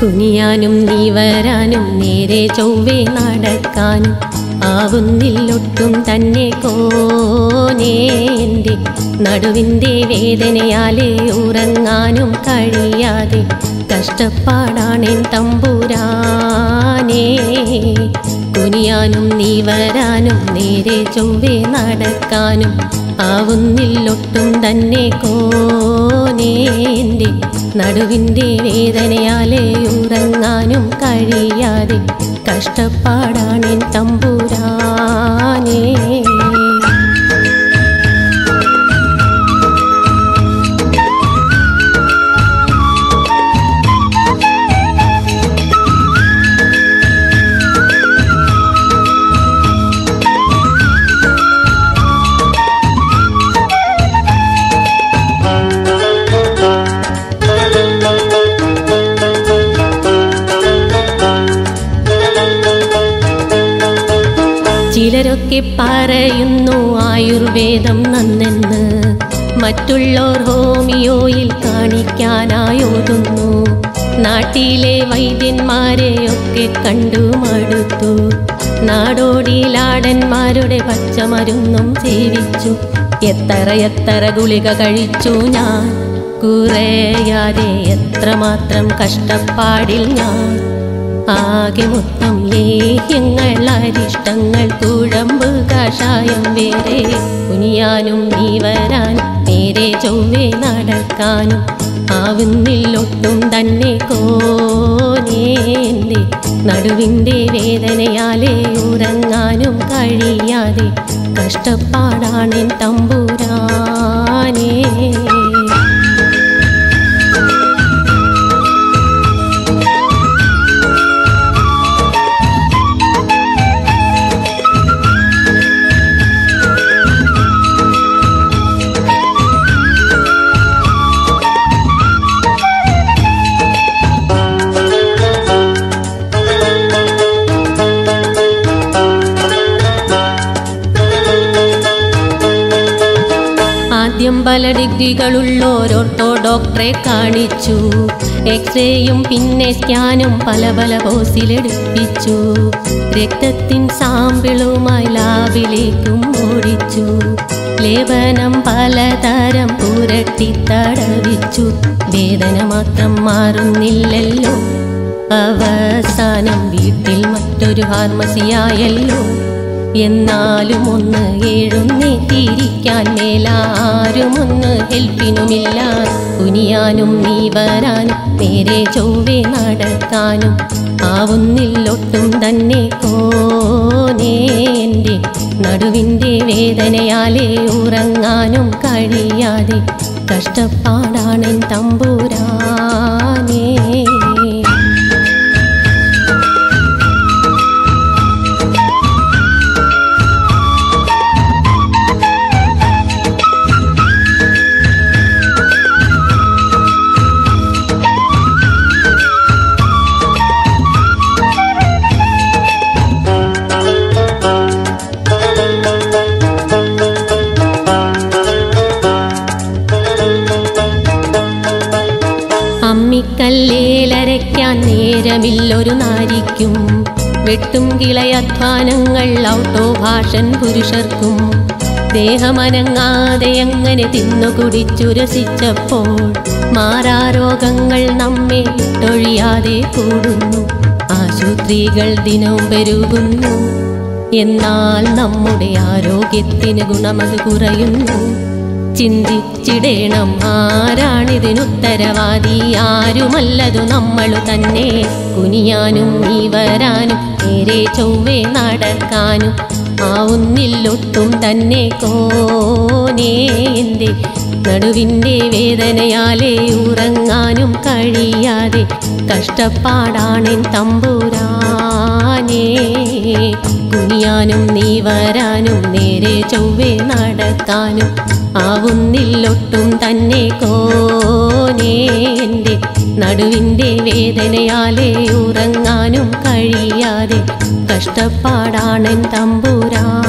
കുനിയാനും നീ വരാനും നേരെ ചൊവ്വേ നടക്കാനും ആവുന്നില്ലൊട്ടും തന്നെ കോനേ എൻ്റെ നടുവിൻ്റെ വേദനയാലെ ഉറങ്ങാനും കഴിയാതെ കഷ്ടപ്പാടാണെൻ തമ്പുരാനേ കുനിയാനും നീ വരാനും നേരെ ചൊവ്വേ നടക്കാനും ആവുന്നില്ലൊട്ടും തന്നെ കോനേൻ്റെ നടുവിൻ്റെ വേദനയാലെ ഉറങ്ങാനും കഴിയാതെ കഷ്ടപ്പാടാണെൻ തമ്പുരാനേ ചിലരൊക്കെ പറയുന്നു ആയുർവേദം നന്നെന്ന് മറ്റുള്ളോർ ഹോമിയോയിൽ കാണിക്കാനായോതുന്നു നാട്ടിലെ വൈദ്യന്മാരെയൊക്കെ കണ്ടു മടുത്തു നാടോടിലാടന്മാരുടെ പച്ചമരുന്നും സേവിച്ചു എത്ര എത്ര ഗുളിക കഴിച്ചു ഞാൻ കുറയാതെ എത്രമാത്രം കഷ്ടപ്പാടിൽ ഞാൻ ആകെ മൊത്തം ലേഹ്യങ്ങൾ അരിഷ്ടങ്ങൾ കുഴമ്പ് കഷായം വേറെ കുനിയാനും നീ വരാൻ നേരെ ചൊവ്വേ നടക്കാനും ആവുന്നില്ലൊട്ടും തന്നെ കോനേന്റെ നടുവിൻ്റെ വേദനയാലെ ഉറങ്ങാനും കഴിയാതെ കഷ്ടപ്പാടാണെൻ തമ്പുരാനേ ആദ്യം പല ഡിഗ്രികളുള്ളോരോട്ടോ ഡോക്ടറെ കാണിച്ചു എക്സ്റേയും പിന്നെ സ്കാനും പല പല പോസിലെടുപ്പിച്ചു രക്തത്തിൻ സാമ്പിളുമായി ലാബിലേക്കും ഓടിച്ചു ലേപനം പലതരം പുരട്ടി തടവിച്ചു വേദന മാത്രം മാറുന്നില്ലല്ലോ അവസാനം വീട്ടിൽ മറ്റൊരു ഫാർമസിയായല്ലോ എന്നാലും ഒന്ന് എഴുന്നേറ്റിരിക്കാൻ മേലാരും ഒന്ന് ഹെൽപ്പിനുമില്ല കുനിയാനും നീ വരാനും നേരെ ചൊവ്വേ നടക്കാനും ആവുന്നില്ലൊട്ടും തന്നെ കോനേൻ്റെ നടുവിൻ്റെ വേദനയാലെ ഉറങ്ങാനും കഴിയാതെ കഷ്ടപ്പാടാണെൻ തമ്പുരാനേ അമ്മിക്കല്ലേലരയ്ക്കാൻ നേരമില്ലൊരു നാരിക്കും വെട്ടും കിളയധ്വാനങ്ങൾ ഔട്ടോ ഭാഷൻ പുരുഷർക്കും ദേഹമനങ്ങാതെ അങ്ങനെ തിന്നു കുടിച്ചു രസിച്ചപ്പോൾ മാറാരോഗങ്ങൾ നമ്മെ വിട്ടൊഴിയാതെ കൂടുന്നു ആശുപത്രികൾ ദിനവും പെരുകുന്നു എന്നാൽ നമ്മുടെ ആരോഗ്യത്തിന് ഗുണമത് കുറയുന്നു ചിന്തിച്ചിടേണം ആരാണിതിനുത്തരവാദി ആരുമല്ലതു നമ്മളു തന്നെ കുനിയാനും നീ വരാനും നേരെ ചൊവ്വേ നടക്കാനും ആവുന്നില്ലൊട്ടും തന്നെ കോനേന്റെ നടുവിൻ്റെ വേദനയാലെ ഉറങ്ങാനും കഴിയാതെ കഷ്ടപ്പാടാണെൻ തമ്പുരാനേ കുനിയാനും നീ വരാനും നേരെ ചൊവ്വേ നടക്കാനും ആവുന്നില്ലൊട്ടും തന്നെ കോനേന്റെ നടുവിൻ്റെ വേദനയാലെ ഉറങ്ങാനും കഴിയാതെ കഷ്ടപ്പാടാണെൻ തമ്പുരാ